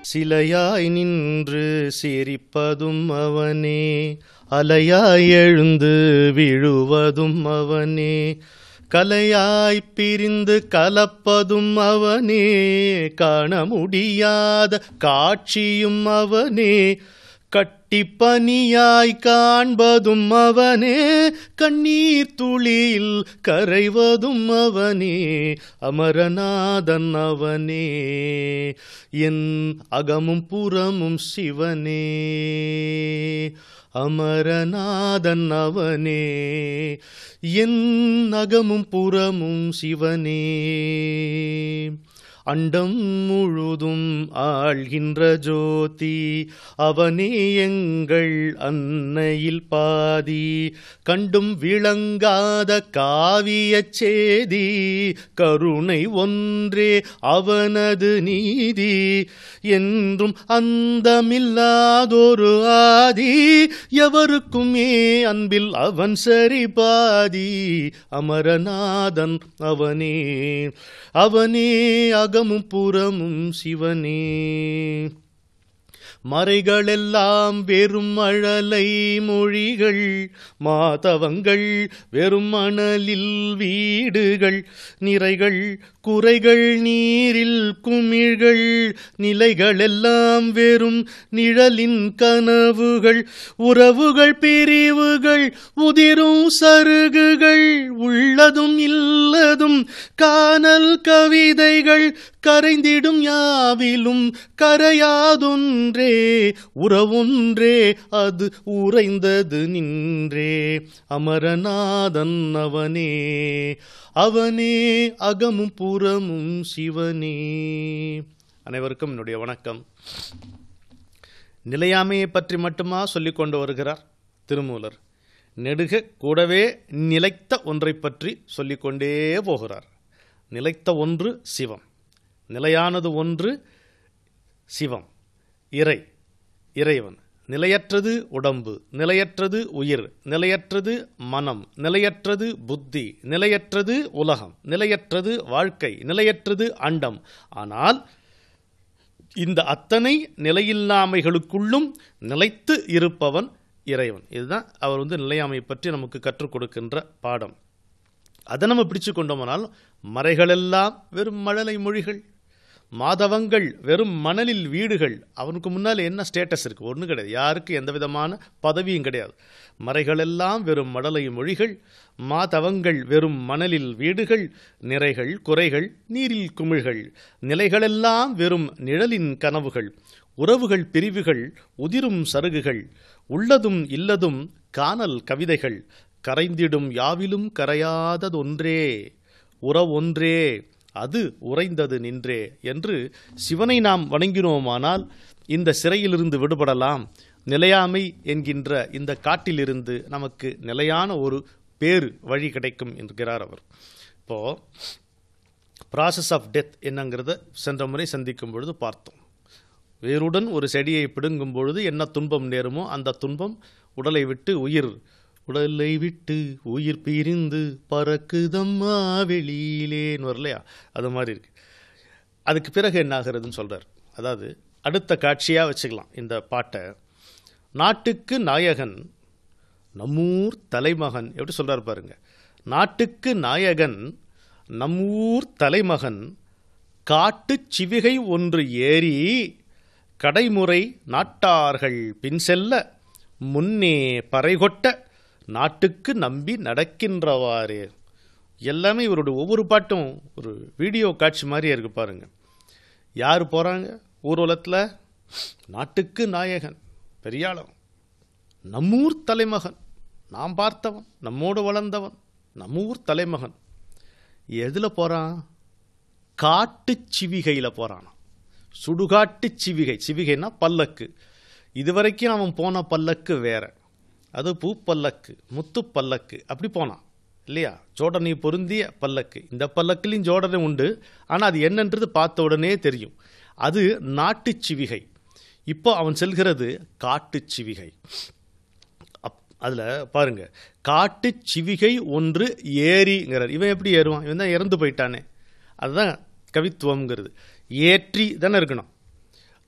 சிலையாய் நின்று சிரிப்பதும் அவனே அலையாய் எழுந்து விழுவதும் அவனே கலையாய் பிரிந்து கலப்பதும் அவனே காண முடியாத காட்சியும் அவனே கட்டி பனியாய் காண்பதும் அவனே கண்ணீர் துளியில் கரைவதும் அவனே அமரநாதன் அவனே என் அகமும் புறமும் சிவனே அமரநாதன் அவனே என் அகமும் புறமும் சிவனே அண்டம் முழுதும் ஆள்கின்ற ஜோதி அவனே எங்கள் அன்னையில் பாதி கண்டும் விளங்காத காவியச் சேதி கருணை ஒன்றே அவனது நீதி என்றும் அந்தமில்லாதொரு ஆதி எவருக்குமே அன்பில் அவன் சரி பாதி அமரநாதன் அவனே அவனே அகமும் புறமும் சிவனே மறைகளெல்லாம் வெறும் அழலை மொழிகள் மாதவங்கள் வெறும் மணலில் வீடுகள் நிறைகள் குறைகள் நீரில் குமிழ்கள் நிலைகளெல்லாம் வெறும் நிழலின் கனவுகள் உறவுகள் பிரிவுகள் உதிரும் சருகுகள் உள்ளதும் இல்லதும் காணல் கவிதைகள் கரைந்திடும் யாவிலும் கரையாதொன்றே உறவொன்றே அது உறைந்தது நின்றே அமரநாதன் அவனே அவனே அகமும் புறமும் சிவனே அனைவருக்கும் என்னுடைய வணக்கம் நிலையாமையை பற்றி மட்டுமா சொல்லிக் கொண்டு வருகிறார் திருமூலர் நெடுக கூடவே நிலைத்த ஒன்றை பற்றி சொல்லிக்கொண்டே போகிறார் நிலைத்த ஒன்று சிவம் நிலையானது ஒன்று சிவம் இறை இறைவன் நிலையற்றது உடம்பு நிலையற்றது உயிர் நிலையற்றது மனம் நிலையற்றது புத்தி நிலையற்றது உலகம் நிலையற்றது வாழ்க்கை நிலையற்றது அண்டம் ஆனால் இந்த அத்தனை நிலையில்லாமைகளுக்குள்ளும் நிலைத்து இருப்பவன் இறைவன் இதுதான் அவர் வந்து நிலையாமை பற்றி நமக்கு கற்றுக் கொடுக்கின்ற பாடம் அதை நம்ம பிடிச்சு கொண்டோமானால் மறைகளெல்லாம் வெறும் மழலை மொழிகள் மாதவங்கள் வெறும் மணலில் வீடுகள் அவனுக்கு முன்னால் என்ன ஸ்டேட்டஸ் இருக்குது ஒன்றும் கிடையாது யாருக்கு எந்த விதமான பதவியும் கிடையாது மறைகளெல்லாம் வெறும் மடலை மொழிகள் மாதவங்கள் வெறும் மணலில் வீடுகள் நிறைகள் குறைகள் நீரில் குமிழ்கள் நிலைகளெல்லாம் வெறும் நிழலின் கனவுகள் உறவுகள் பிரிவுகள் உதிரும் சருகுகள் உள்ளதும் இல்லதும் காணல் கவிதைகள் கரைந்திடும் யாவிலும் கரையாததொன்றே உறவொன்றே அது உறைந்தது நின்றே என்று சிவனை நாம் வணங்கினோமானால் இந்த சிறையிலிருந்து விடுபடலாம் நிலையாமை என்கின்ற இந்த காட்டிலிருந்து நமக்கு நிலையான ஒரு பேரு வழி கிடைக்கும் என்கிறார் அவர் இப்போ ப்ராசஸ் ஆஃப் டெத் என்னங்கிறத சென்ற முறை சந்திக்கும் பொழுது பார்த்தோம் வேருடன் ஒரு செடியை பிடுங்கும் பொழுது என்ன துன்பம் நேருமோ அந்த துன்பம் உடலை விட்டு உயிர் உடலை விட்டு உயிர் பிரிந்து பறக்குதம்மா வெளியிலேன்னு வரலையா அது மாதிரி இருக்கு அதுக்கு பிறகு என்ன ஆகிறதுன்னு சொல்கிறார் அதாவது அடுத்த காட்சியாக வச்சுக்கலாம் இந்த பாட்டை நாட்டுக்கு நாயகன் நம்மூர் தலைமகன் எப்படி சொல்கிறார் பாருங்க நாட்டுக்கு நாயகன் நம்மூர் தலைமகன் காட்டுச் சிவிகை ஒன்று ஏறி கடைமுறை நாட்டார்கள் பின் செல்ல முன்னே பறைகொட்ட நாட்டுக்கு நம்பி நடக்கின்றவாறு எல்லாமே இவருடைய ஒவ்வொரு பாட்டும் ஒரு வீடியோ காட்சி மாதிரியே இருக்கு பாருங்க யார் போகிறாங்க ஊர்வலத்தில் நாட்டுக்கு நாயகன் பெரியாளம் நம்மூர் தலைமகன் நாம் பார்த்தவன் நம்மோடு வளர்ந்தவன் நம்மூர் தலைமகன் எதில் போகிறான் காட்டுச் சிவிகையில் போகிறான் சுடுகாட்டு சிவிகை சிவிகைன்னா பல்லக்கு இதுவரைக்கும் அவன் போன பல்லக்கு வேற அது பூ பல்லக்கு முத்து பல்லக்கு அப்படி போனான் இல்லையா ஜோடனை பொருந்திய பல்லக்கு இந்த பல்லக்குலையும் ஜோடனை உண்டு ஆனால் அது என்னன்றது பார்த்த உடனே தெரியும் அது நாட்டுச் சிவிகை இப்போ அவன் செல்கிறது காட்டுச் சிவிகை அப் அதில் பாருங்க காட்டுச் சிவிகை ஒன்று ஏறிங்கிறார் இவன் எப்படி ஏறுவான் இவன் தான் இறந்து போயிட்டானே அதுதான் கவித்துவம்ங்கிறது ஏற்றி தானே இருக்கணும்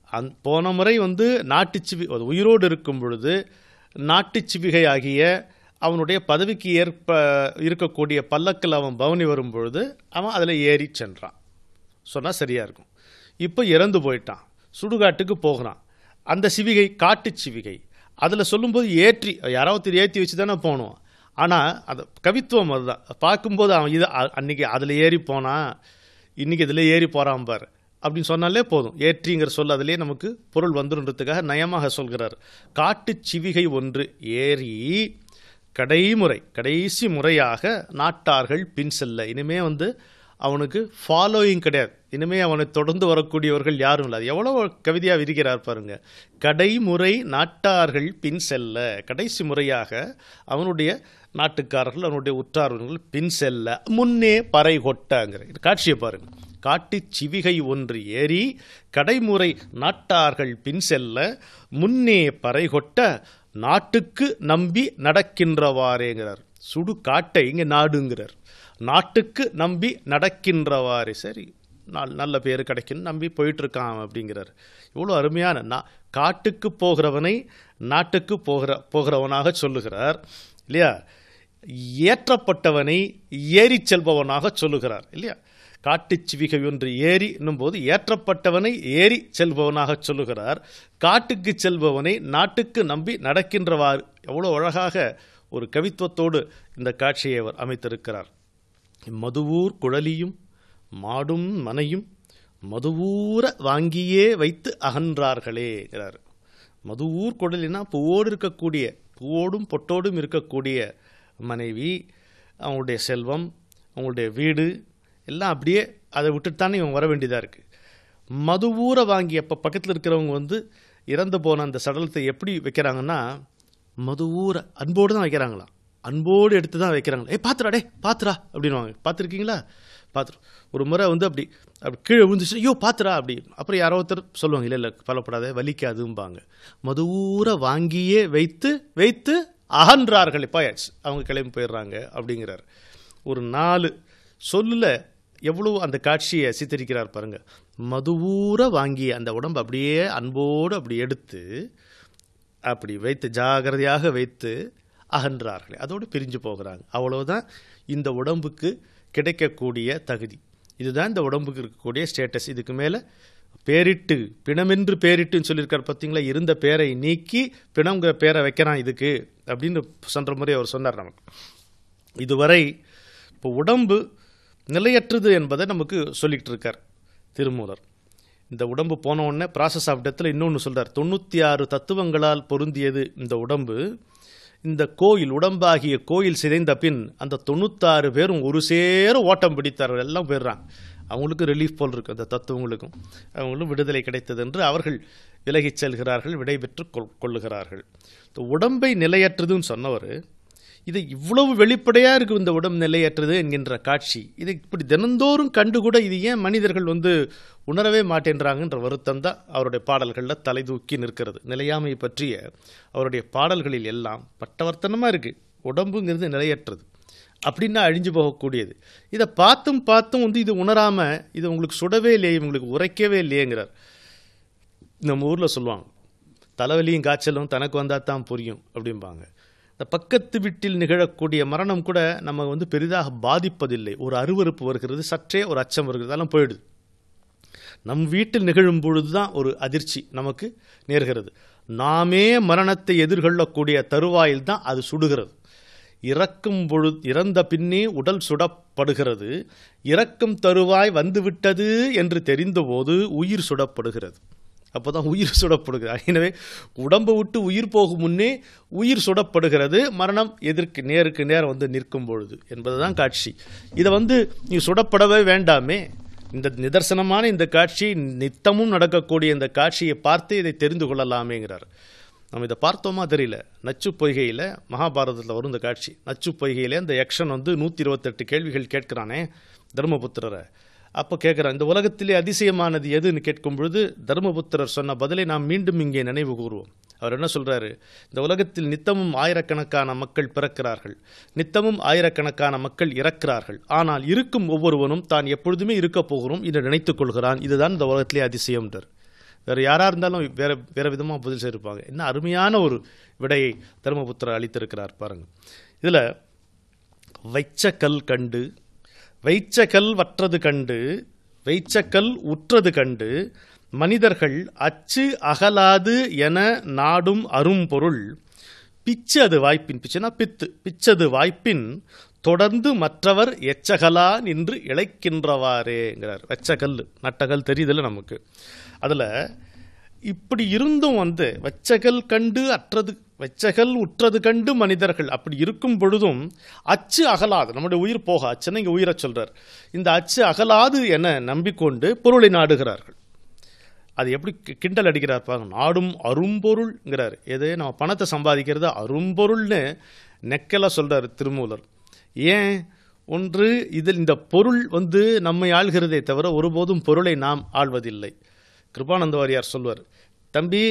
அந் போன முறை வந்து நாட்டுச்சிவி அது உயிரோடு இருக்கும் பொழுது நாட்டுச்சிவிகை ஆகிய அவனுடைய பதவிக்கு ஏற்ப இருக்கக்கூடிய பல்லக்கில் அவன் பவனி வரும் பொழுது அவன் அதில் ஏறி சென்றான் சொன்னால் சரியாக இருக்கும் இப்போ இறந்து போயிட்டான் சுடுகாட்டுக்கு போகிறான் அந்த சிவிகை காட்டு சிவிகை அதில் சொல்லும்போது ஏற்றி யாராவது ஏற்றி வச்சு தானே போகணும் ஆனால் அது கவித்துவம் அதுதான் பார்க்கும்போது அவன் இது அ- அன்னைக்கு அதில் ஏறி போனான் இன்னைக்கு இதில் ஏறி போகிறான் பார் அப்படின்னு சொன்னாலே போதும் ஏற்றிங்கிற சொல் அதிலே நமக்கு பொருள் வந்துருன்றதுக்காக நயமாக சொல்கிறார் காட்டு சிவிகை ஒன்று ஏறி கடைமுறை கடைசி முறையாக நாட்டார்கள் பின் செல்ல இனிமே வந்து அவனுக்கு ஃபாலோயிங் கிடையாது இனிமே அவனை தொடர்ந்து வரக்கூடியவர்கள் யாரும் இல்லை அது எவ்வளோ கவிதையாக விரிக்கிறார் பாருங்க கடைமுறை நாட்டார்கள் பின் செல்ல கடைசி முறையாக அவனுடைய நாட்டுக்காரர்கள் அவனுடைய உற்றார்கள் பின் செல்ல முன்னே பறை கொட்டங்கிற இது காட்சியை பாருங்க காட்டுச் சிவிகை ஒன்று ஏறி கடைமுறை நாட்டார்கள் பின் செல்ல முன்னே பறை கொட்ட நாட்டுக்கு நம்பி நடக்கின்றவாறேங்கிறார் சுடு காட்டை இங்கே நாடுங்கிறார் நாட்டுக்கு நம்பி நடக்கின்றவாறு சரி நாள் நல்ல பேர் கிடைக்கும் நம்பி போயிட்டு இருக்கான் அப்படிங்கிறார் இவ்வளோ அருமையான நா காட்டுக்கு போகிறவனை நாட்டுக்கு போகிற போகிறவனாக சொல்லுகிறார் இல்லையா ஏற்றப்பட்டவனை ஏறிச் செல்பவனாக சொல்லுகிறார் இல்லையா காட்டுச் சிவிகை ஒன்று ஏறி என்னும்போது ஏற்றப்பட்டவனை ஏறி செல்பவனாக சொல்லுகிறார் காட்டுக்கு செல்பவனை நாட்டுக்கு நம்பி நடக்கின்றவாறு எவ்வளோ அழகாக ஒரு கவித்துவத்தோடு இந்த காட்சியை அவர் அமைத்திருக்கிறார் மதுவூர் குழலியும் மாடும் மனையும் மதுவூர வாங்கியே வைத்து அகன்றார்களேங்கிறார் மதுவூர் குழலினா பூவோடு இருக்கக்கூடிய பூவோடும் பொட்டோடும் இருக்கக்கூடிய மனைவி அவங்களுடைய செல்வம் அவங்களுடைய வீடு எல்லாம் அப்படியே அதை விட்டுட்டு தானே இவன் வர வேண்டியதாக இருக்குது மதுவூரை வாங்கி அப்போ பக்கத்தில் இருக்கிறவங்க வந்து இறந்து போன அந்த சடலத்தை எப்படி வைக்கிறாங்கன்னா மதுவூரை அன்போடு தான் வைக்கிறாங்களாம் அன்போடு எடுத்து தான் வைக்கிறாங்களா ஏய் பாத்துரா டே பாத்துரா அப்படின்வாங்க பார்த்துருக்கீங்களா பாத்துரு ஒரு முறை வந்து அப்படி அப்படி கீழே விழுந்துச்சு ஐயோ பாத்துரா அப்படி அப்புறம் யாரோ ஒருத்தர் சொல்லுவாங்க இல்லை இல்லை கவலைப்படாத வலிக்காதும்பாங்க மதுவூரை வாங்கியே வைத்து வைத்து அகன்றார்கள் இப்போ அவங்க கிளம்பி போயிடுறாங்க அப்படிங்கிறார் ஒரு நாலு சொல்லில் எவ்வளோ அந்த காட்சியை சித்தரிக்கிறார் பாருங்க மதுவூர வாங்கி அந்த உடம்பு அப்படியே அன்போடு அப்படி எடுத்து அப்படி வைத்து ஜாகிரதையாக வைத்து அகன்றார்கள் அதோடு பிரிஞ்சு போகிறாங்க அவ்வளவுதான் இந்த உடம்புக்கு கிடைக்கக்கூடிய தகுதி இதுதான் இந்த உடம்புக்கு இருக்கக்கூடிய ஸ்டேட்டஸ் இதுக்கு மேலே பேரிட்டு பிணமென்று பேரிட்டுன்னு சொல்லியிருக்கார் பார்த்தீங்களா இருந்த பேரை நீக்கி பிணங்கிற பேரை வைக்கிறான் இதுக்கு அப்படின்னு சென்ற முறை அவர் சொன்னார் நமக்கு இதுவரை இப்போ உடம்பு நிலையற்றது என்பதை நமக்கு சொல்லிக்கிட்டு இருக்கார் திருமூலர் இந்த உடம்பு போன உடனே ப்ராசஸ் ஆஃப் டெத்தில் இன்னொன்று சொல்றார் தொண்ணூற்றி ஆறு தத்துவங்களால் பொருந்தியது இந்த உடம்பு இந்த கோயில் உடம்பாகிய கோயில் சிதைந்த பின் அந்த தொண்ணூத்தாறு பேரும் ஒரு சேர ஓட்டம் பிடித்தார்கள் எல்லாம் போயிடுறாங்க அவங்களுக்கு ரிலீஃப் போல் இருக்கு அந்த தத்துவங்களுக்கும் அவங்களும் விடுதலை கிடைத்தது என்று அவர்கள் விலகிச் செல்கிறார்கள் விடைபெற்று கொள் கொள்ளுகிறார்கள் இந்த உடம்பை நிலையற்றதுன்னு சொன்னவர் இது இவ்வளவு வெளிப்படையாக இருக்கு இந்த உடம்பு நிலையற்றது என்கின்ற காட்சி இதை இப்படி தினந்தோறும் கண்டு கூட இது ஏன் மனிதர்கள் வந்து உணரவே மாட்டேன்றாங்கன்ற வருத்தம் தான் அவருடைய பாடல்களில் தலை தூக்கி நிற்கிறது நிலையாமை பற்றிய அவருடைய பாடல்களில் எல்லாம் பட்டவர்த்தனமாக இருக்குது உடம்புங்கிறது நிலையற்றது அப்படின்னா அழிஞ்சு போகக்கூடியது இதை பார்த்தும் பார்த்தும் வந்து இது உணராமல் இது உங்களுக்கு சுடவே இல்லையே உங்களுக்கு உரைக்கவே இல்லையேங்கிறார் நம்ம ஊரில் சொல்லுவாங்க தலைவலியும் காய்ச்சலும் தனக்கு வந்தால் தான் புரியும் அப்படிம்பாங்க இந்த பக்கத்து வீட்டில் நிகழக்கூடிய மரணம் கூட நம்ம வந்து பெரிதாக பாதிப்பதில்லை ஒரு அருவருப்பு வருகிறது சற்றே ஒரு அச்சம் வருகிறது அதெல்லாம் போயிடுது நம் வீட்டில் நிகழும் பொழுது தான் ஒரு அதிர்ச்சி நமக்கு நேர்கிறது நாமே மரணத்தை எதிர்கொள்ளக்கூடிய தருவாயில் தான் அது சுடுகிறது இறக்கும் பொழுது இறந்த பின்னே உடல் சுடப்படுகிறது இறக்கும் தருவாய் வந்துவிட்டது என்று தெரிந்தபோது உயிர் சுடப்படுகிறது அப்போ தான் உயிர் சுடப்படுகிறது எனவே உடம்பை விட்டு உயிர் போகும் முன்னே உயிர் சுடப்படுகிறது மரணம் எதிர்க்கு நேருக்கு நேரம் வந்து நிற்கும் பொழுது என்பதுதான் காட்சி இதை வந்து நீ சுடப்படவே வேண்டாமே இந்த நிதர்சனமான இந்த காட்சி நித்தமும் நடக்கக்கூடிய இந்த காட்சியை பார்த்து இதை தெரிந்து கொள்ளலாமேங்கிறார் நம்ம இதை பார்த்தோமா தெரியல நச்சு பொய்கையில் மகாபாரதத்தில் வரும் இந்த காட்சி நச்சு பொய்கையில் இந்த யக்ஷன் வந்து நூற்றி இருபத்தெட்டு கேள்விகள் கேட்கிறானே தர்மபுத்திரரை அப்போ கேட்குறான் இந்த உலகத்திலே அதிசயமானது எதுன்னு கேட்கும் பொழுது தர்மபுத்திரர் சொன்ன பதிலை நாம் மீண்டும் இங்கே நினைவு கூறுவோம் அவர் என்ன சொல்றாரு இந்த உலகத்தில் நித்தமும் ஆயிரக்கணக்கான மக்கள் பிறக்கிறார்கள் நித்தமும் ஆயிரக்கணக்கான மக்கள் இறக்கிறார்கள் ஆனால் இருக்கும் ஒவ்வொருவனும் தான் எப்பொழுதுமே இருக்க போகிறோம் என்று நினைத்துக் கொள்கிறான் இதுதான் இந்த உலகத்திலே அதிசயம்ன்றார் வேறு யாராக இருந்தாலும் வேற வேற விதமாக பதில் செய்திருப்பாங்க என்ன அருமையான ஒரு விடையை தர்மபுத்திரர் அளித்திருக்கிறார் பாருங்க இதில் வைச்ச கல் கண்டு வைச்ச கல் வற்றது கண்டு வைச்ச கல் உற்றது கண்டு மனிதர்கள் அச்சு அகலாது என நாடும் அரும்பொருள் பிச்சு அது வாய்ப்பின் பிச்சுனா பித்து பிச்சது வாய்ப்பின் தொடர்ந்து மற்றவர் எச்சகலா நின்று இழைக்கின்றவாறேங்கிறார் வெச்சகல் நட்டகல் தெரியுதுல்ல நமக்கு அதில் இப்படி இருந்தும் வந்து வெச்சகல் கண்டு அற்றது வெச்சகல் உற்றது கண்டு மனிதர்கள் அப்படி இருக்கும் பொழுதும் அச்சு அகலாது நம்முடைய உயிர் போக அச்சுன்னு இங்கே உயிரை சொல்றார் இந்த அச்சு அகலாது என நம்பிக்கொண்டு பொருளை நாடுகிறார்கள் அது எப்படி கி- கிண்டல் அடிக்கிறார் பாருங்க நாடும் அரும்பொருள்ங்கிறார் எது நம்ம பணத்தை சம்பாதிக்கிறது அரும்பொருள்னு நெக்கலா சொல்றார் திருமூலர் ஏன் ஒன்று இதில் இந்த பொருள் வந்து நம்மை ஆள்கிறதே தவிர ஒருபோதும் பொருளை நாம் ஆள்வதில்லை கிருபானந்த வாரியார் சொல்வார் தம்பி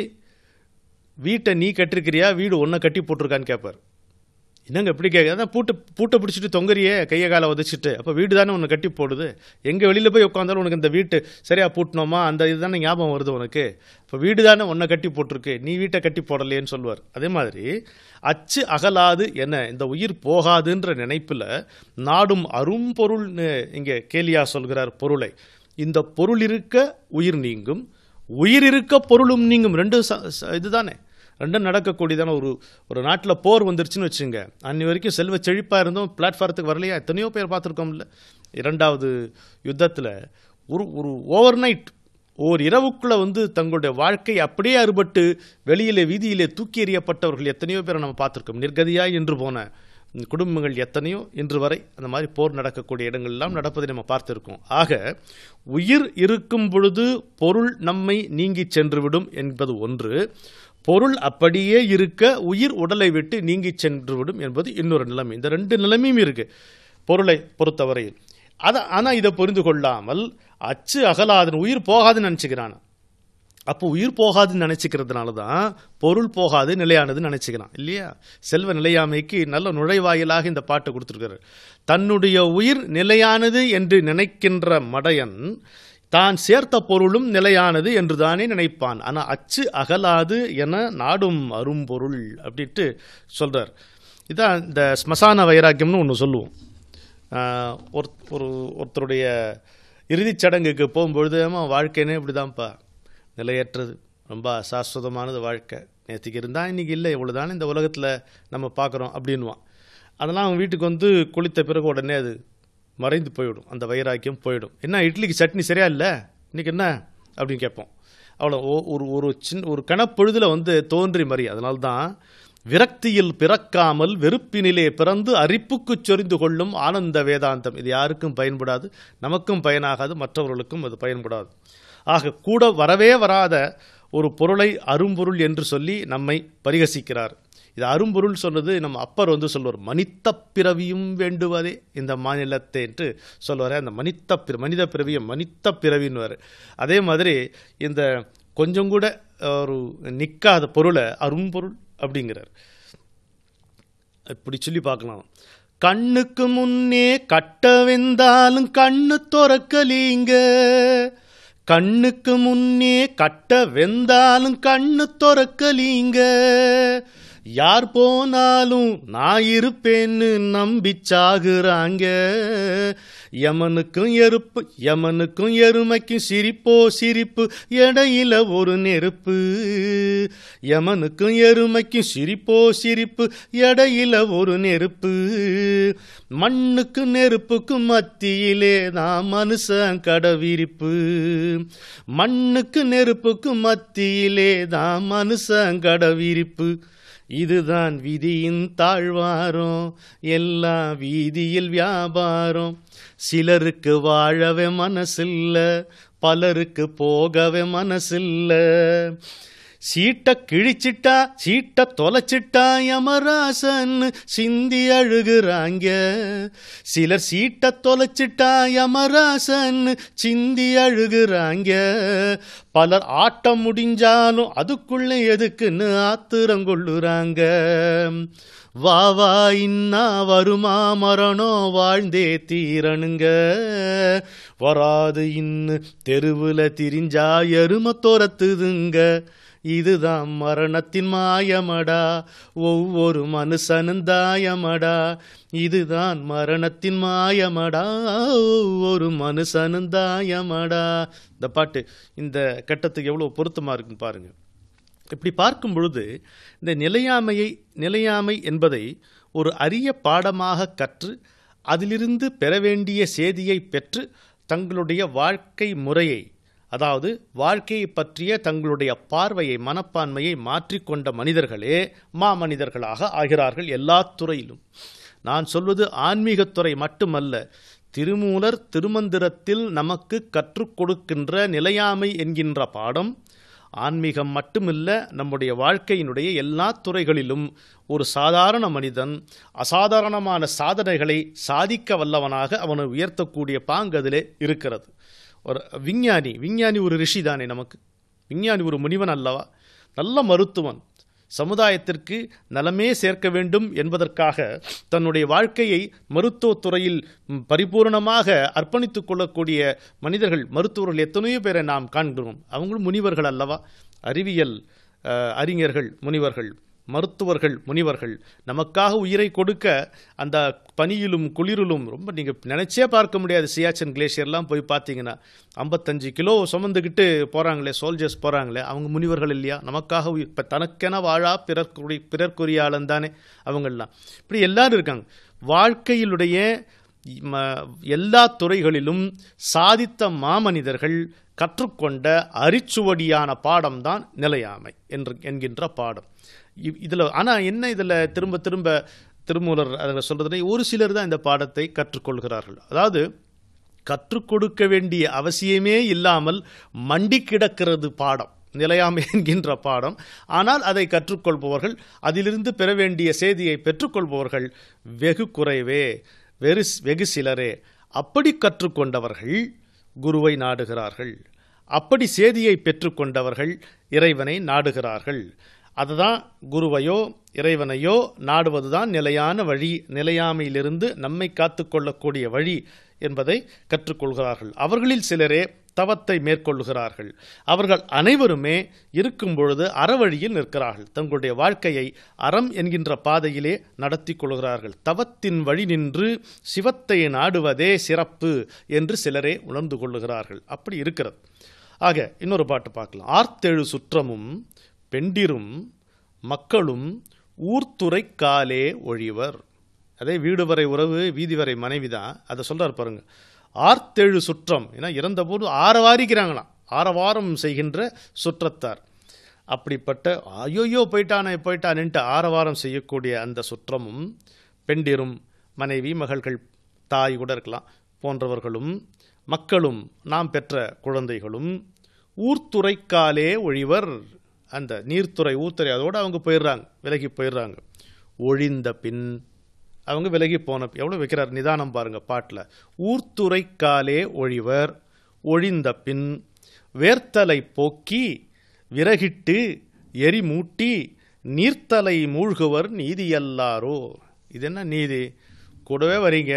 வீட்டை நீ கட்டிருக்கிறியா வீடு ஒன்றை கட்டி போட்டிருக்கான்னு கேட்பார் என்னங்க எப்படி கேட்க அதான் பூட்டை பூட்டை பிடிச்சிட்டு தொங்கறியே கையை காலை உதச்சிட்டு அப்போ வீடு தானே உன்னை கட்டி போடுது எங்கே வெளியில் போய் உட்காந்தாலும் உனக்கு இந்த வீட்டு சரியாக பூட்டினோமா அந்த இதுதானே ஞாபகம் வருது உனக்கு இப்போ வீடு தானே உன்னை கட்டி போட்டிருக்கு நீ வீட்டை கட்டி போடலையேன்னு சொல்லுவார் அதே மாதிரி அச்சு அகலாது என்ன இந்த உயிர் போகாதுன்ற நினைப்பில் நாடும் அரும்பொருள்னு இங்கே கேலியா சொல்கிறார் பொருளை இந்த பொருள் இருக்க உயிர் நீங்கும் உயிர் இருக்க பொருளும் நீங்கும் ரெண்டும் ச- ச- இதுதானே ரெண்டும் நடக்கக்கூடியதான ஒரு ஒரு நாட்டில் போர் வந்துருச்சுன்னு வச்சுங்க அன்னி வரைக்கும் செல்வ செழிப்பாக இருந்தும் பிளாட்ஃபாரத்துக்கு வரலையா எத்தனையோ பேர் பார்த்துருக்கோம்ல இரண்டாவது யுத்தத்தில் ஒரு ஒரு ஓவர் நைட் ஓர் இரவுக்குள்ளே வந்து தங்களுடைய வாழ்க்கை அப்படியே அறுபட்டு வெளியிலே வீதியிலே தூக்கி எறியப்பட்டவர்கள் எத்தனையோ பேரை நம்ம பார்த்துருக்கோம் நிர்கதியாய் என்று போன குடும்பங்கள் எத்தனையோ இன்று வரை அந்த மாதிரி போர் நடக்கக்கூடிய இடங்கள் எல்லாம் நடப்பதை நம்ம பார்த்திருக்கோம் ஆக உயிர் இருக்கும் பொழுது பொருள் நம்மை நீங்கி சென்றுவிடும் என்பது ஒன்று பொருள் அப்படியே இருக்க உயிர் உடலை விட்டு நீங்கி சென்றுவிடும் என்பது இன்னொரு நிலைமை இந்த ரெண்டு நிலைமையும் இருக்கு பொருளை பொறுத்தவரையில் அத ஆனால் இதை புரிந்து கொள்ளாமல் அச்சு அகலாதன் உயிர் போகாதுன்னு நினச்சிக்கிறான் அப்போ உயிர் போகாதுன்னு நினச்சிக்கிறதுனால தான் பொருள் போகாது நிலையானதுன்னு நினச்சிக்கிறான் இல்லையா செல்வ நிலையாமைக்கு நல்ல நுழைவாயிலாக இந்த பாட்டை கொடுத்துருக்காரு தன்னுடைய உயிர் நிலையானது என்று நினைக்கின்ற மடையன் தான் சேர்த்த பொருளும் நிலையானது என்று தானே நினைப்பான் ஆனால் அச்சு அகலாது என நாடும் அரும்பொருள் அப்படின்ட்டு சொல்றார் இதான் இந்த ஸ்மசான வைராக்கியம்னு ஒன்று சொல்லுவோம் ஆஹ் ஒரு ஒரு ஒருத்தருடைய இறுதிச் சடங்குக்கு போகும்பொழுது "ஆமா, வாழ்க்கைனே இப்படிதான்ப்பா நிலையற்றது ரொம்ப சாஸ்வதமானது வாழ்க்கை நேற்றுக்கு இருந்தால் இன்னைக்கு இல்லை இவ்வளோதானே இந்த உலகத்தில் நம்ம பார்க்குறோம் அப்படின்வான் அதெல்லாம் அவன் வீட்டுக்கு வந்து குளித்த பிறகு உடனே அது மறைந்து போயிடும் அந்த வைராக்கியம் போயிடும் என்ன இட்லிக்கு சட்னி சரியா இல்லை இன்னைக்கு என்ன அப்படின்னு கேட்போம் அவ்வளோ ஒ- ஒரு ஒரு சின்ன ஒரு கணப்பொழுதில் வந்து தோன்றி மறி அதனால தான் விரக்தியில் பிறக்காமல் வெறுப்பினிலே பிறந்து அரிப்புக்குச் சொரிந்து கொள்ளும் ஆனந்த வேதாந்தம் இது யாருக்கும் பயன்படாது நமக்கும் பயனாகாது மற்றவர்களுக்கும் அது பயன்படாது ஆக கூட வரவே வராத ஒரு பொருளை அரும்பொருள் என்று சொல்லி நம்மை பரிகசிக்கிறார் இது அரும்பொருள் சொன்னது நம்ம அப்பர் வந்து சொல்வார் மனித பிறவியும் வேண்டுவதே இந்த மாநிலத்தை என்று சொல்வார் அந்த மனித பிற மனித பிறவியை மனித பிறவின்னுவார் அதே மாதிரி இந்த கொஞ்சம் கூட ஒரு நிற்காத பொருளை அரும்பொருள் அப்படிங்கிறார் இப்படி சொல்லி பார்க்கலாம் கண்ணுக்கு முன்னே கட்ட வெந்தாலும் கண்ணு துறக்கலீங்க கண்ணுக்கு முன்னே கட்ட வெந்தாலும் கண்ணு துறக்கலீங்க யார் போனாலும் நான் இருப்பேன்னு நம்பி சாகுறாங்க யமனுக்கும் எருப்பு யமனுக்கும் எருமைக்கும் சிரிப்போ சிரிப்பு இடையில ஒரு நெருப்பு யமனுக்கும் எருமைக்கும் சிரிப்போ சிரிப்பு இடையில ஒரு நெருப்பு மண்ணுக்கு நெருப்புக்கு மத்தியிலே தான் மனுஷன் கடவிரிப்பு மண்ணுக்கு நெருப்புக்கு மத்தியிலே தான் மனுஷன் கடவிரிப்பு இதுதான் விதியின் தாழ்வாரம் எல்லாம் வீதியில் வியாபாரம் சிலருக்கு வாழவே மனசில்ல பலருக்கு போகவே மனசில்ல சீட்ட கிழிச்சிட்டா சீட்ட தொலைச்சிட்டா யமராசன் சிந்தி அழுகுறாங்க சிலர் சீட்ட தொலைச்சிட்டா யமராசன் சிந்தி அழுகுறாங்க பலர் ஆட்டம் முடிஞ்சாலும் அதுக்குள்ள எதுக்குன்னு ஆத்திரங்கொள்ளுறாங்க வா வா இன்னா வருமா மரணம் வாழ்ந்தே தீரணுங்க வராது இன்னு தெருவுல திரிஞ்சா எரும துரத்துதுங்க இதுதான் மரணத்தின் மாயமடா ஒவ்வொரு மனுஷனும் தாயமடா இதுதான் மரணத்தின் மாயமடா ஒவ்வொரு மனுஷனும் தாயமடா இந்த பாட்டு இந்த கட்டத்துக்கு எவ்வளோ பொருத்தமாக இருக்குன்னு பாருங்க இப்படி பார்க்கும் பொழுது இந்த நிலையாமையை நிலையாமை என்பதை ஒரு அரிய பாடமாக கற்று அதிலிருந்து பெற வேண்டிய செய்தியை பெற்று தங்களுடைய வாழ்க்கை முறையை அதாவது வாழ்க்கையை பற்றிய தங்களுடைய பார்வையை மனப்பான்மையை மாற்றிக்கொண்ட மனிதர்களே மாமனிதர்களாக ஆகிறார்கள் எல்லா துறையிலும் நான் சொல்வது ஆன்மீகத்துறை மட்டுமல்ல திருமூலர் திருமந்திரத்தில் நமக்கு கற்றுக் கொடுக்கின்ற நிலையாமை என்கின்ற பாடம் ஆன்மீகம் மட்டுமில்ல நம்முடைய வாழ்க்கையினுடைய எல்லா துறைகளிலும் ஒரு சாதாரண மனிதன் அசாதாரணமான சாதனைகளை சாதிக்க வல்லவனாக அவனை உயர்த்தக்கூடிய பாங்கு அதிலே இருக்கிறது ஒரு விஞ்ஞானி விஞ்ஞானி ஒரு ரிஷி தானே நமக்கு விஞ்ஞானி ஒரு முனிவன் அல்லவா நல்ல மருத்துவன் சமுதாயத்திற்கு நலமே சேர்க்க வேண்டும் என்பதற்காக தன்னுடைய வாழ்க்கையை மருத்துவத் துறையில் ம், பரிபூரணமாக அர்ப்பணித்துக் கொள்ளக்கூடிய மனிதர்கள் மருத்துவர்கள் எத்தனையோ பேரை நாம் காண்கிறோம் அவங்களும் முனிவர்கள் அல்லவா அறிவியல் அஹ், அறிஞர்கள் முனிவர்கள் மருத்துவர்கள் முனிவர்கள் நமக்காக உயிரை கொடுக்க அந்த பனியிலும் குளிரிலும் ரொம்ப நீங்கள் நினைச்சே பார்க்க முடியாது சியாச்சன் கிளேஷியர்லாம் போய் பார்த்தீங்கன்னா ஐம்பத்தஞ்சு கிலோ சுமந்துக்கிட்டு போகிறாங்களே சோல்ஜர்ஸ் போகிறாங்களே அவங்க முனிவர்கள் இல்லையா நமக்காக இப்போ தனக்கென வாழா பிறர்க்குறி பிறர்க்குரியாளன் தானே அவங்கெல்லாம் இப்படி எல்லாரும் இருக்காங்க வாழ்க்கையிலுடைய ம- எல்லா துறைகளிலும் சாதித்த மாமனிதர்கள் கற்றுக்கொண்ட அரிச்சுவடியான பாடம்தான் நிலையாமை என்று என்கின்ற பாடம் இதில் ஆனால் என்ன இதில் திரும்ப திரும்ப திருமூலர் அதில் சொல்கிறதுல ஒரு சிலர் தான் இந்த பாடத்தை கற்றுக்கொள்கிறார்கள் அதாவது கற்றுக் கொடுக்க வேண்டிய அவசியமே இல்லாமல் மண்டி கிடக்கிறது பாடம் நிலையாமை என்கின்ற பாடம் ஆனால் அதை கற்றுக்கொள்பவர்கள் அதிலிருந்து பெற வேண்டிய செய்தியை பெற்றுக்கொள்பவர்கள் வெகு குறைவே வெறு வெகு சிலரே அப்படி கற்றுக்கொண்டவர்கள் குருவை நாடுகிறார்கள் அப்படி செய்தியை பெற்றுக்கொண்டவர்கள் இறைவனை நாடுகிறார்கள் அதுதான் குருவையோ இறைவனையோ நாடுவதுதான் நிலையான வழி நிலையாமையிலிருந்து நம்மை காத்துக்கொள்ளக்கூடிய வழி என்பதை கற்றுக்கொள்கிறார்கள் அவர்களில் சிலரே தவத்தை மேற்கொள்கிறார்கள் அவர்கள் அனைவருமே இருக்கும் பொழுது அறவழியில் நிற்கிறார்கள் தங்களுடைய வாழ்க்கையை அறம் என்கின்ற பாதையிலே நடத்தி கொள்கிறார்கள் தவத்தின் வழி நின்று சிவத்தை நாடுவதே சிறப்பு என்று சிலரே உணர்ந்து கொள்ளுகிறார்கள் அப்படி இருக்கிறது ஆக இன்னொரு பாட்டு பார்க்கலாம் ஆர்த்தெழு சுற்றமும் பெண்டிரும் மக்களும் ஊர்த்துறை காலே ஒழிவர் அதே வீடு வரை உறவு வீதி வரை மனைவி தான் அதை சொல்றார் பாருங்க ஆர்த்தெழு சுற்றம் ஏன்னா இறந்தபோது ஆரவாரிக்கிறாங்களாம் ஆரவாரம் செய்கின்ற சுற்றத்தார் அப்படிப்பட்ட ஐயோயோ போயிட்டானே போயிட்டான்ட்டு ஆரவாரம் செய்யக்கூடிய அந்த சுற்றமும் பெண்டிரும் மனைவி மகள்கள் தாய் கூட இருக்கலாம் போன்றவர்களும் மக்களும் நாம் பெற்ற குழந்தைகளும் ஊர்த்துறைக்காலே ஒழிவர் அந்த நீர்த்துறை ஊர்த்துறை அதோடு அவங்க போயிடுறாங்க விலகி போயிடுறாங்க ஒழிந்த பின் அவங்க விலகி போன எவ்வளோ வைக்கிறார் நிதானம் பாருங்க பாட்டில் ஊர்த்துறைக்காலே ஒழிவர் ஒழிந்த பின் வேர்த்தலை போக்கி விறகிட்டு எரி மூட்டி நீர்த்தலை மூழ்குவர் நீதியல்லாரோ இது என்ன நீதி கூடவே வரீங்க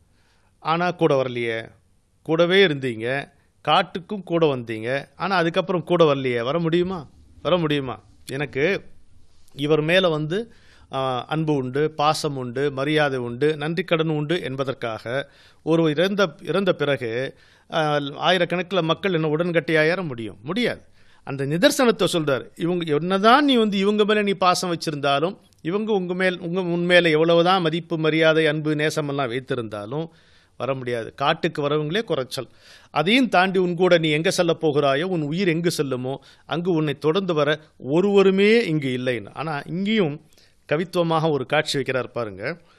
ஆனால் கூட வரலையே கூடவே இருந்தீங்க காட்டுக்கும் கூட வந்தீங்க ஆனால் அதுக்கப்புறம் கூட வரலையே வர முடியுமா வர முடியுமா எனக்கு இவர் மேலே வந்து ஆ, அன்பு உண்டு பாசம் உண்டு மரியாதை உண்டு நன்றிக்கடன் உண்டு என்பதற்காக ஒரு இறந்த இறந்த பிறகு ஆ, ஆயிரக்கணக்கில் மக்கள் என்ன உடன்கட்டையாக ஏற முடியும் முடியாது அந்த நிதர்சனத்தை சொல்றார் இவங்க என்னதான் நீ வந்து இவங்க மேலே நீ பாசம் வச்சிருந்தாலும் இவங்க உங்க மேல் உங்க உண்மையில எவ்வளவுதான் மதிப்பு மரியாதை அன்பு நேசமெல்லாம் வைத்திருந்தாலும் வர முடியாது காட்டுக்கு வரவங்களே குறைச்சல் அதையும் தாண்டி உன் கூட நீ எங்கே செல்ல போகிறாயோ உன் உயிர் எங்கு செல்லுமோ அங்கு உன்னை தொடர்ந்து வர ஒருவருமே இங்கு இல்லைன்னு ஆனால் இங்கேயும் கவித்துவமாக ஒரு காட்சி வைக்கிறார் பாருங்க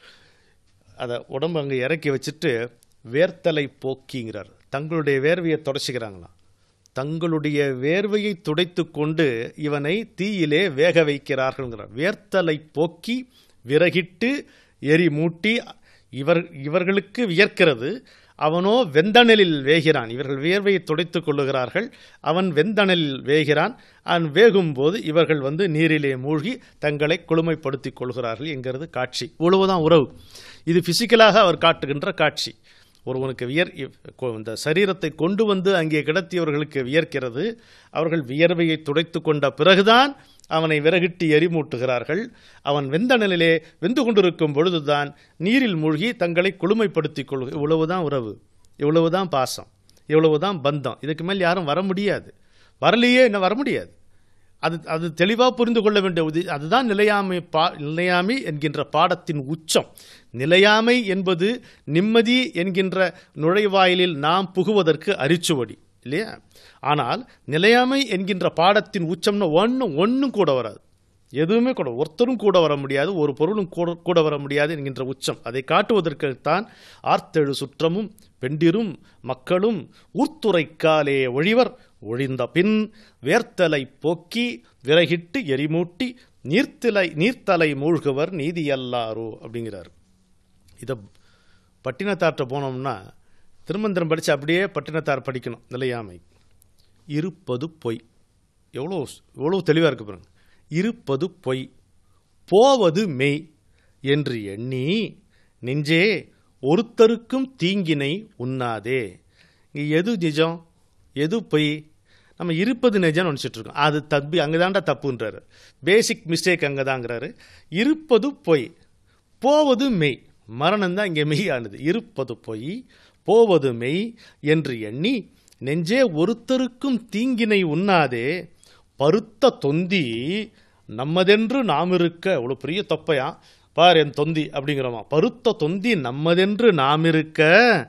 அதை உடம்பு அங்கே இறக்கி வச்சுட்டு வேர்த்தலை போக்கிங்கிறார் தங்களுடைய வேர்வையை தொடச்சிக்கிறாங்களாம் தங்களுடைய வேர்வையை துடைத்து கொண்டு இவனை தீயிலே வேக வைக்கிறார்கள்ங்கிறார் வேர்த்தலை போக்கி விறகிட்டு எரி மூட்டி இவர் இவர்களுக்கு வியர்க்கிறது அவனோ வெந்தணலில் வேகிறான் இவர்கள் வியர்வையை துடைத்துக் கொள்ளுகிறார்கள் அவன் வெந்தணலில் வேகிறான் அவன் வேகும்போது இவர்கள் வந்து நீரிலே மூழ்கி தங்களை குளுமைப்படுத்திக் கொள்கிறார்கள் என்கிறது காட்சி இவ்வளவுதான் உறவு இது பிசிக்கலாக அவர் காட்டுகின்ற காட்சி ஒருவனுக்கு வியர் இந்த சரீரத்தை கொண்டு வந்து அங்கே கிடத்தியவர்களுக்கு வியர்க்கிறது அவர்கள் வியர்வையை துடைத்து கொண்ட பிறகுதான் அவனை விறகிட்டு எரிமூட்டுகிறார்கள் அவன் வெந்த நிலையிலே வெந்து கொண்டிருக்கும் பொழுதுதான் நீரில் மூழ்கி தங்களை குளுமைப்படுத்திக் கொள் இவ்வளவுதான் உறவு இவ்வளவுதான் பாசம் இவ்வளவுதான் பந்தம் இதுக்கு மேல் யாரும் வர முடியாது வரலையே என்ன வர முடியாது அது அது தெளிவாக புரிந்து கொள்ள வேண்டிய உதி அதுதான் நிலையாமை பா நிலையாமை என்கின்ற பாடத்தின் உச்சம் நிலையாமை என்பது நிம்மதி என்கின்ற நுழைவாயிலில் நாம் புகுவதற்கு அரிச்சுவடி இல்லையா ஆனால் நிலையாமை என்கின்ற பாடத்தின் உச்சம்னு ஒன்றும் ஒன்றும் கூட வராது எதுவுமே கூட ஒருத்தரும் கூட வர முடியாது ஒரு பொருளும் கூட கூட வர முடியாது என்கின்ற உச்சம் அதை காட்டுவதற்குத்தான் ஆர்த்தெழு சுற்றமும் பெண்டிரும் மக்களும் ஊர்த்துரைக்காலே ஒழிவர் ஒழிந்த பின் வேர்த்தலை போக்கி விறகிட்டு எரிமூட்டி நீர்த்தலை நீர்த்தலை மூழ்குவர் நீதியல்லாரோ அப்படிங்கிறார் இதை பட்டினத்தார்ட்ட போனோம்னா திருமந்திரம் படித்து அப்படியே பட்டினத்தார் படிக்கணும் நிலையாமை இருப்பது பொய் எவ்வளோ எவ்வளோ தெளிவாக இருக்கு பாருங்க இருப்பது பொய் போவது மெய் என்று எண்ணி நெஞ்சே ஒருத்தருக்கும் தீங்கினை உண்ணாதே இங்கே எது நிஜம் எது பொய் நம்ம இருப்பது நிஜம்னு நினச்சிட்டு இருக்கோம் அது தப்பி அங்கே தாண்டா தப்புன்றாரு பேசிக் மிஸ்டேக் அங்கே தாங்கிறாரு இருப்பது பொய் போவது மெய் மரணம் தான் இங்கே மெய்யானது இருப்பது பொய் போவது மெய் என்று எண்ணி நெஞ்சே ஒருத்தருக்கும் தீங்கினை உண்ணாதே பருத்த தொந்தி நம்மதென்று நாம் இருக்க அவ்வளோ பெரிய தொப்பையா பார் என் தொந்தி அப்படிங்கிறோமா பருத்த தொந்தி நம்மதென்று நாம் இருக்க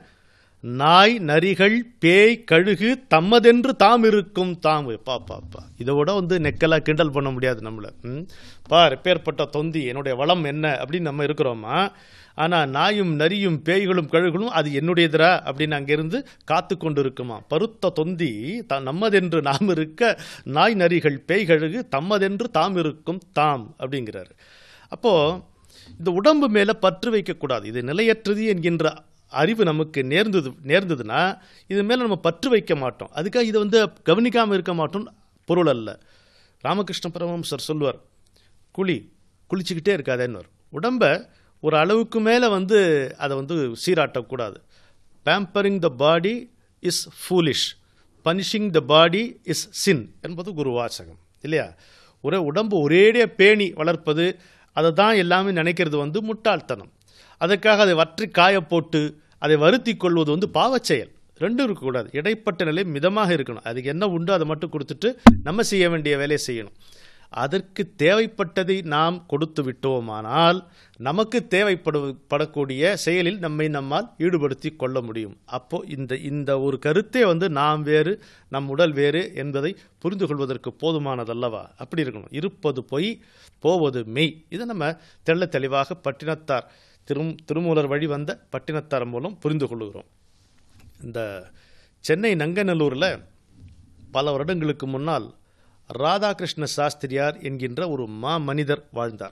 நாய் நரிகள் பேய் கழுகு தம்மதென்று தாம் இருக்கும் தாம் பா பாப்பா இதை விட வந்து நெக்கலாக கிண்டல் பண்ண முடியாது நம்மளை ம் பார் எப்பேற்பட்ட தொந்தி என்னுடைய வளம் என்ன அப்படின்னு நம்ம இருக்கிறோமா ஆனால் நாயும் நரியும் பேய்களும் கழுகுகளும் அது என்னுடையதுரா அப்படின்னு அங்கிருந்து காத்து கொண்டு இருக்குமா பருத்த தொந்தி த நம்மதென்று நாம் இருக்க நாய் நரிகள் பேய் கழுகு தம்மதென்று தாம் இருக்கும் தாம் அப்படிங்கிறார் அப்போது இந்த உடம்பு மேலே பற்று வைக்கக்கூடாது இது நிலையற்றது என்கின்ற அறிவு நமக்கு நேர்ந்தது நேர்ந்ததுன்னா இது மேலே நம்ம பற்று வைக்க மாட்டோம் அதுக்காக இதை வந்து கவனிக்காமல் இருக்க மாட்டோம் பொருள் அல்ல ராமகிருஷ்ண பரமஹம்சர் சொல்லுவார் குழி குளிச்சுக்கிட்டே இருக்காதேன்னு உடம்பை ஒரு அளவுக்கு மேலே வந்து அதை வந்து சீராட்டக்கூடாது pampering the body is foolish punishing the body is sin என்பது குரு வாசகம் இல்லையா ஒரே உடம்பு ஒரேடியாக பேணி வளர்ப்பது அதை தான் எல்லாமே நினைக்கிறது வந்து முட்டாள்தனம் அதுக்காக அதை வற்றி காய போட்டு அதை வருத்தி கொள்வது வந்து பாவச் செயல் ரெண்டும் இருக்கக்கூடாது இடைப்பட்ட நிலை மிதமாக இருக்கணும் அதுக்கு என்ன உண்டோ அதை மட்டும் கொடுத்துட்டு நம்ம செய்ய வேண்டிய வேலையை செய்யணும் அதற்கு தேவைப்பட்டதை நாம் கொடுத்து விட்டோமானால் நமக்கு தேவைப்படு படக்கூடிய செயலில் நம்மை நம்மால் ஈடுபடுத்தி கொள்ள முடியும் அப்போ இந்த இந்த ஒரு கருத்தே வந்து நாம் வேறு நம் உடல் வேறு என்பதை புரிந்து கொள்வதற்கு போதுமானதல்லவா அப்படி இருக்கணும் இருப்பது பொய் போவது மெய் இதை நம்ம தெள்ள தெளிவாக பட்டினத்தார் திரும் திருமூலர் வழி வந்த பட்டினத்தார் மூலம் புரிந்து கொள்கிறோம் இந்த சென்னை நங்கநல்லூரில் பல வருடங்களுக்கு முன்னால் ராதாகிருஷ்ண சாஸ்திரியார் என்கின்ற ஒரு மா மனிதர் வாழ்ந்தார்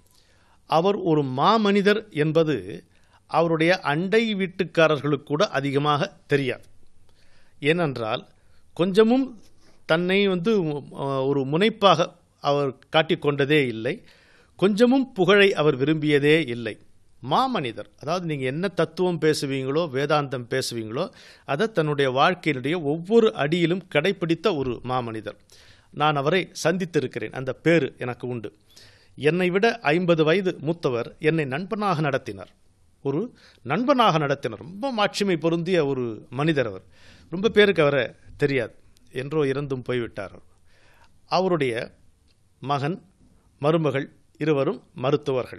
அவர் ஒரு மாமனிதர் என்பது அவருடைய அண்டை வீட்டுக்காரர்களுக்கு கூட அதிகமாக தெரியாது ஏனென்றால் கொஞ்சமும் தன்னை வந்து அஹ், ஒரு முனைப்பாக அவர் காட்டிக்கொண்டதே இல்லை கொஞ்சமும் புகழை அவர் விரும்பியதே இல்லை மாமனிதர் அதாவது நீங்கள் என்ன தத்துவம் பேசுவீங்களோ வேதாந்தம் பேசுவீங்களோ அதை தன்னுடைய வாழ்க்கையினுடைய ஒவ்வொரு அடியிலும் கடைபிடித்த ஒரு மாமனிதர் நான் அவரை சந்தித்திருக்கிறேன் அந்த பேரு எனக்கு உண்டு என்னை விட ஐம்பது வயது மூத்தவர் என்னை நண்பனாக நடத்தினார் ஒரு நண்பனாக நடத்தினார் ரொம்ப மாட்சிமை பொருந்திய ஒரு மனிதர் அவர் ரொம்ப பேருக்கு அவரை தெரியாது என்றோ இறந்தும் போய்விட்டார் அவர். அவருடைய மகன் மருமகள் இருவரும் மருத்துவர்கள்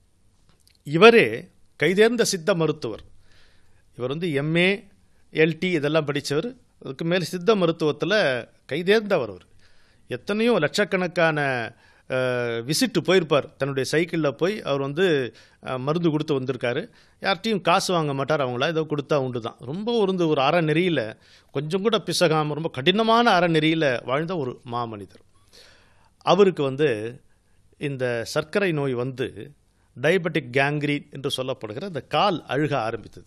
இவரே கைதேர்ந்த சித்த மருத்துவர் இவர் வந்து எம்ஏ எல்டி இதெல்லாம் படித்தவர் அதுக்கு மேல் சித்த மருத்துவத்தில் கைதேர்ந்தவர் அவர் எத்தனையோ லட்சக்கணக்கான விசிட்டு போயிருப்பார் தன்னுடைய சைக்கிளில் போய் அவர் வந்து அஹ், மருந்து கொடுத்து வந்திருக்காரு யார்கிட்டையும் காசு வாங்க மாட்டார் அவங்கள ஏதோ கொடுத்தா உண்டு தான் ரொம்ப ஒரு ஒரு அறநெறியில் கொஞ்சம் கூட பிசகாமல் ரொம்ப கடினமான அறநெறியில் வாழ்ந்த ஒரு மாமனிதர் அவருக்கு வந்து இந்த சர்க்கரை நோய் வந்து டயபெட்டிக் கேங்க்ரீன் என்று சொல்லப்படுகிற இந்த கால் அழுக ஆரம்பித்தது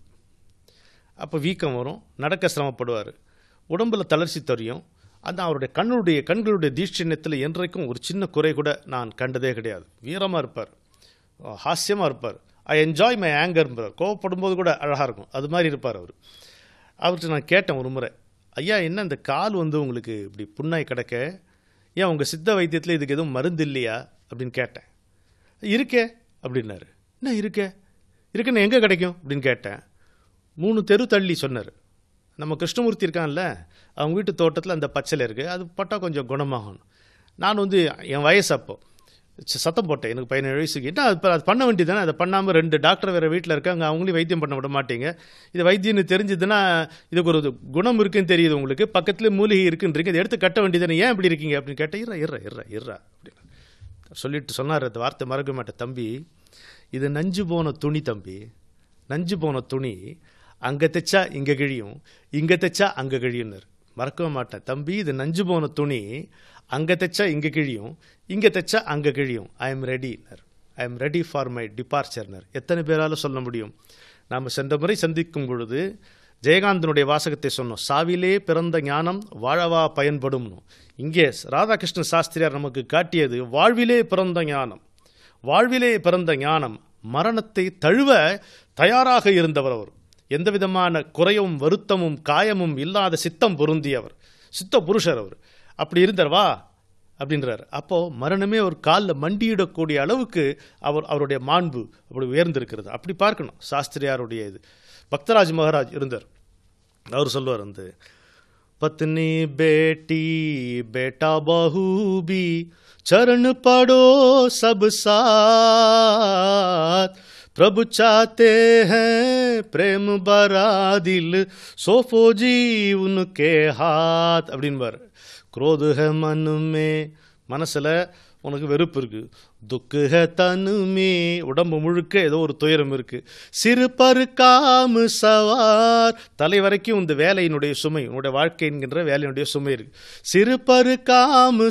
அப்போ வீக்கம் வரும் நடக்க சிரமப்படுவார் உடம்புல தளர்ச்சி தெரியும் அந்த அவருடைய கண்ணுடைய கண்களுடைய தீட்சிணத்தில் என்றைக்கும் ஒரு சின்ன குறை கூட நான் கண்டதே கிடையாது வீரமாக இருப்பார் ஹாஸ்யமாக இருப்பார் ஐ என்ஜாய் மை ஆங்கர்ன்றார் கோவப்படும்போது கூட அழகாக இருக்கும் அது மாதிரி இருப்பார் அவர் அவர்கிட்ட நான் கேட்டேன் ஒரு முறை ஐயா என்ன இந்த கால் வந்து உங்களுக்கு இப்படி புண்ணாய் கிடக்க ஏன் உங்கள் சித்த வைத்தியத்தில் இதுக்கு எதுவும் மருந்து இல்லையா அப்படின்னு கேட்டேன் இருக்கே அப்படின்னாரு என்ன இருக்கே இருக்குன்னு எங்கே கிடைக்கும் அப்படின்னு கேட்டேன் மூணு தெரு தள்ளி சொன்னார் நம்ம கிருஷ்ணமூர்த்தி இருக்கான்ல அவங்க வீட்டு தோட்டத்தில் அந்த பச்சலை இருக்குது அது பட்டால் கொஞ்சம் குணமாகணும் நான் வந்து என் வயசு அப்போ ச- சத்தம் போட்டேன் எனக்கு பதினேழு வயசுக்கு என்ன அது ப- அது பண்ண வேண்டியதானே அதை பண்ணாமல் ரெண்டு டாக்டர் வேறு வீட்டில் இருக்காங்க அவங்களையும் வைத்தியம் பண்ண விட மாட்டீங்க இது வைத்தியம்னு தெரிஞ்சதுன்னா இதுக்கு ஒரு குணம் இருக்குன்னு தெரியுது உங்களுக்கு பக்கத்துல மூலிகை இருக்குன்றீங்க இதை எடுத்து கட்ட வேண்டியதானே ஏன் இப்படி இருக்கீங்க அப்படின்னு கேட்டேன் இறா இறா இறா இறா அப்படின்னு சொல்லிட்டு சொன்னார் அந்த வார்த்தை மறக்க மாட்டேன் தம்பி இது நஞ்சு போன துணி தம்பி நஞ்சு போன துணி அங்கே தைச்சா இங்கே கிழியும் இங்கே தைச்சா அங்கே கிழியும்னாரு மறக்கவே மாட்டேன் தம்பி இது நஞ்சு போன துணி அங்கே தைச்சா இங்கே கிழியும் இங்கே தைச்சா அங்கே கிழியும் ஐ எம் ரெடினர் I am ready for my டிபார்ச்சர்னர் எத்தனை பேரால சொல்ல முடியும் நாம் சென்ற முறை சந்திக்கும் பொழுது ஜெயகாந்தனுடைய வாசகத்தை சொன்னோம் சாவிலே பிறந்த ஞானம் வாழவா பயன்படும்னு இங்கே ராதாகிருஷ்ண சாஸ்திரியார் நமக்கு காட்டியது வாழ்விலே பிறந்த ஞானம் வாழ்விலே பிறந்த ஞானம் மரணத்தை தழுவ தயாராக இருந்தவர் அவர் எந்த விதமான குறையும் வருத்தமும் காயமும் இல்லாத சித்தம் பொருந்தியவர் சித்த புருஷர் அவர் அப்படி இருந்தார் வா அப்படின்றார் அப்போ மரணமே ஒரு காலில் மண்டியிடக்கூடிய அளவுக்கு அவர் அவருடைய மாண்பு அப்படி உயர்ந்திருக்கிறது அப்படி பார்க்கணும் சாஸ்திரியாருடைய இது பக்தராஜ் மகாராஜ் இருந்தார் அவர் சொல்லுவார் வந்து पत्नी बेटी बेटा बहू भी चरण पड़ो सब साथ प्रभु चाहते हैं प्रेम बरा दिल सोफो जी उनके हाथ அப்படின்பார் क्रोध है मन में மனசுல உனக்கு வெறுப்பு இருக்கு துக்கு ஹே தனுமே உடம்பு முழுக்க ஏதோ ஒரு துயரம் இருக்கு சிறு பரு காமு சவார் தலை வரைக்கும் இந்த வேலையினுடைய சுமை உன்னுடைய வாழ்க்கை என்கின்ற வேலையினுடைய சுமை இருக்கு சிறு பரு காமு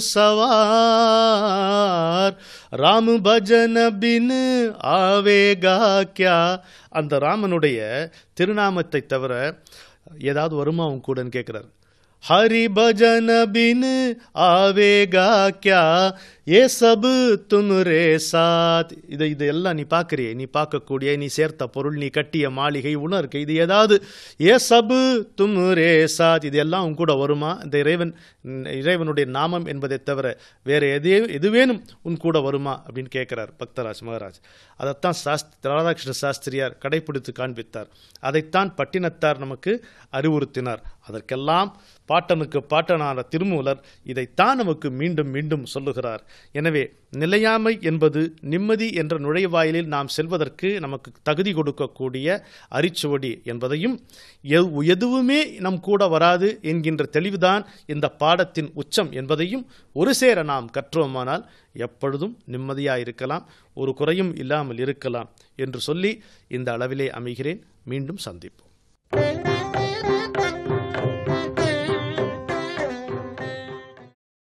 சவார் ராமு பஜன பின் ஆவேகா கியா அந்த ராமனுடைய திருநாமத்தை தவிர ஏதாவது வருமா அவன் கூடன்னு கேட்குறாரு हरि भजन बिन आवेगा क्या ये सब तुम रे साथ இதை இது எல்லாம் நீ பார்க்கறியே நீ பார்க்கக்கூடிய நீ சேர்த்த பொருள் நீ கட்டிய மாளிகை உணர்க்கு இது ஏதாவது ஏ சபு தும் ரே சாத் இது எல்லாம் உன் கூட வருமா இந்த இறைவன் இறைவனுடைய நாமம் என்பதை தவிர வேற எதே எதுவேனும் உன் கூட வருமா அப்படின்னு கேட்கிறார் பக்தராஜ் மகாராஜ் அதைத்தான் சாஸ்திர ராதாகிருஷ்ண சாஸ்திரியார் கடைபிடித்து காண்பித்தார் அதைத்தான் பட்டினத்தார் நமக்கு அறிவுறுத்தினார் அதற்கெல்லாம் பாட்டனுக்கு பாட்டனான திருமூலர் இதைத்தான் நமக்கு மீண்டும் மீண்டும் சொல்லுகிறார் எனவே நிலையாமை என்பது நிம்மதி என்ற நுழைவாயிலில் நாம் செல்வதற்கு நமக்கு தகுதி கொடுக்கக்கூடிய அரிச்சுவடி என்பதையும் எவ்- எதுவுமே நம் கூட வராது என்கின்ற தெளிவுதான் இந்த பாடத்தின் உச்சம் என்பதையும் ஒரு சேர நாம் கற்றோமானால் எப்பொழுதும் நிம்மதியாயிருக்கலாம் ஒரு குறையும் இல்லாமல் இருக்கலாம் என்று சொல்லி இந்த அளவிலே அமைகிறேன் மீண்டும் சந்திப்போம்